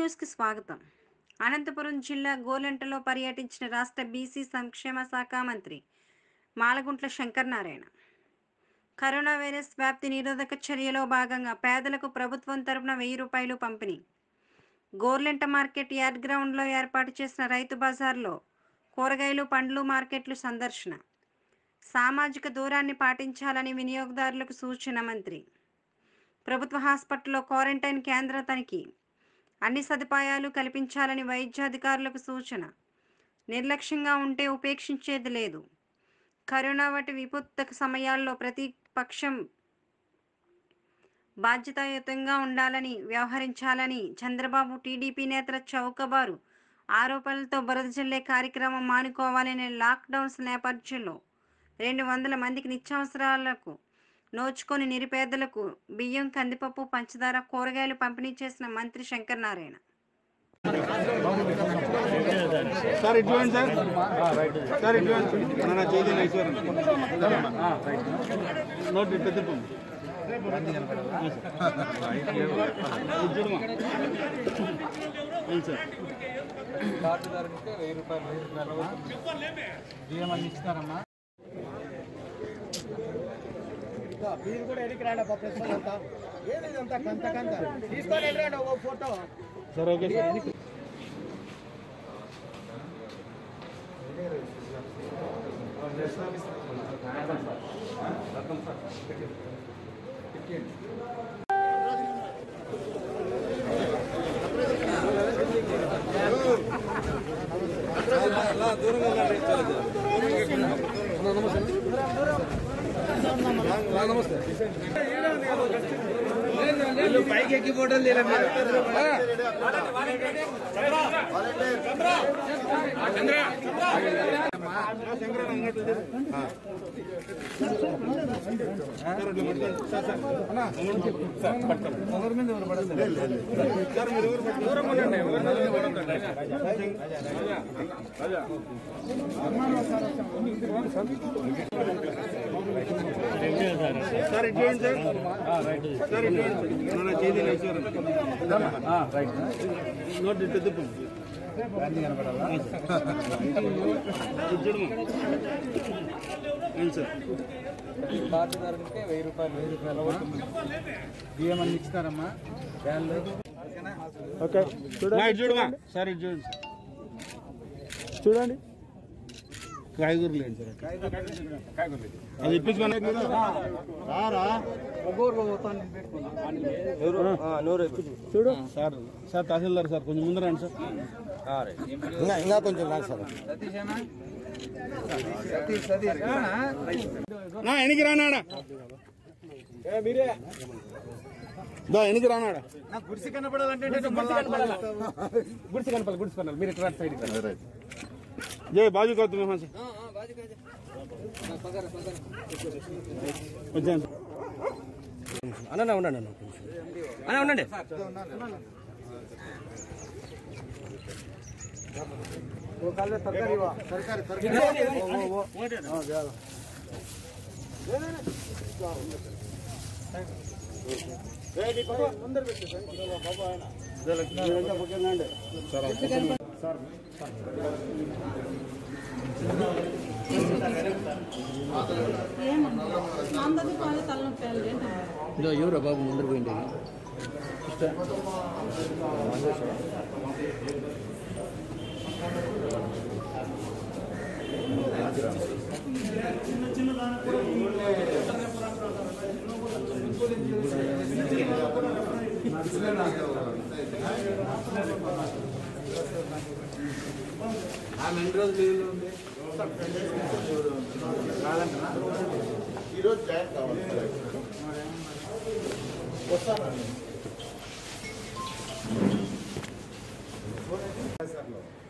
న్యూస్కి స్వాగతం అనంతపురం జిల్లా గోలెంటలో పర్యటించిన రాష్ట్ర బీసీ సంక్షేమ శాఖ మంత్రి మాలగుంట్ల శంకరనారాయణ కరోనా వైరస్ వ్యాప్తి నిరోధక చర్యలో భాగంగా పేదలకు ప్రభుత్వం తరపున వెయ్యి రూపాయలు పంపిణీ గోర్లెంట మార్కెట్ యార్డ్ గ్రౌండ్లో ఏర్పాటు చేసిన రైతు బజార్లో కూరగాయలు పండ్లు మార్కెట్లు సందర్శన సామాజిక దూరాన్ని పాటించాలని వినియోగదారులకు సూచన మంత్రి ప్రభుత్వ హాస్పిటల్లో క్వారంటైన్ కేంద్ర తనిఖీ అన్ని సదుపాయాలు కల్పించాలని వైద్యాధికారులకు సూచన నిర్లక్ష్యంగా ఉంటే ఉపేక్షించేది లేదు కరోనా వంటి విపత్తుక సమయాల్లో ప్రతిపక్షం బాధ్యతాయుతంగా ఉండాలని వ్యవహరించాలని చంద్రబాబు టీడీపీ నేతల చౌకబారు ఆరోపణలతో బురద జల్లే కార్యక్రమం మానుకోవాలనే లాక్డౌన్స్ నేపథ్యంలో రెండు వందల మందికి నిత్యావసరాలకు నోచుకొని నిరుపేదలకు బియ్యం కందిపప్పు పంచదార కూరగాయలు పంపిణీ చేసిన మంత్రి శంకర్ నారాయణ సార్ ఇటు చూడండి సార్ సార్ ఇటు చూడండి నా చేతి ఐశ్వర్యం నోట్ పెద్ద తిప్పండి ఇటు చూడమా అవును సార్ కార్డుదారునికి వెయ్యి రూపాయలు వెయ్యి రూపాయలు బియ్యం అన్ని ఇస్తున్నారమ్మా మీరు కూడా ఎడికి రాండి పాప అంతా ఏది ఇదంతా కంత కంత తీసుకొని వెళ్ళండి ఓ ఫోటో సార్ ఓకే సార్ పైకి ఎక్కి ఫోటోలు తీయలే ఎవరి మీద ఎవరు పడదు సార్ ఇటు చూడండి సార్ సార్ ఇటు చూడండి నా చేతి ఐశ్వర్యం నోట్ పెద్ద తిప్పండి ఇటు చూడమా అవును సార్ కార్డుదారునికి వెయ్యి రూపాయలు వెయ్యి రూపాయలు బియ్యం అన్ని ఇచ్చినారమ్మా బ్యాన్లు ఓకే ఇటు చూడమా సార్ ఇటు చూడండి సార్ చూడండి కాయగూరలు ఏంటి సార్ అది ఇప్పించుకోండి రారా చూడు సార్ సార్ తహసీల్దార్ సార్ కొంచెం ముందు రండి సార్ ఇంకా ఇంకా కొంచెం రాదు సార్ సతీషేనా సతీష్ సతీష్ నా ఎనికి రానాడా దా ఎనికి రానాడా నాకు గుడిసి కనపడాలంటే గుడిసి కనపాలి గుడిసి కనాలి మీరు ఇట్లా సైడ్ జై బాజు కౌతు మెహమాన్ సార్ వచ్చాను అన్న ఉండండి అన్న అన్న ఉండండి అందరికీ బాగా తలనొప్పి ఏంటి ఎవరు బాబు ముందర పోయింది ఆమె ఎన్ని రోజులు లీవ్లో ఉంది ఈరోజు జాయిన్ కావాలి వస్తాను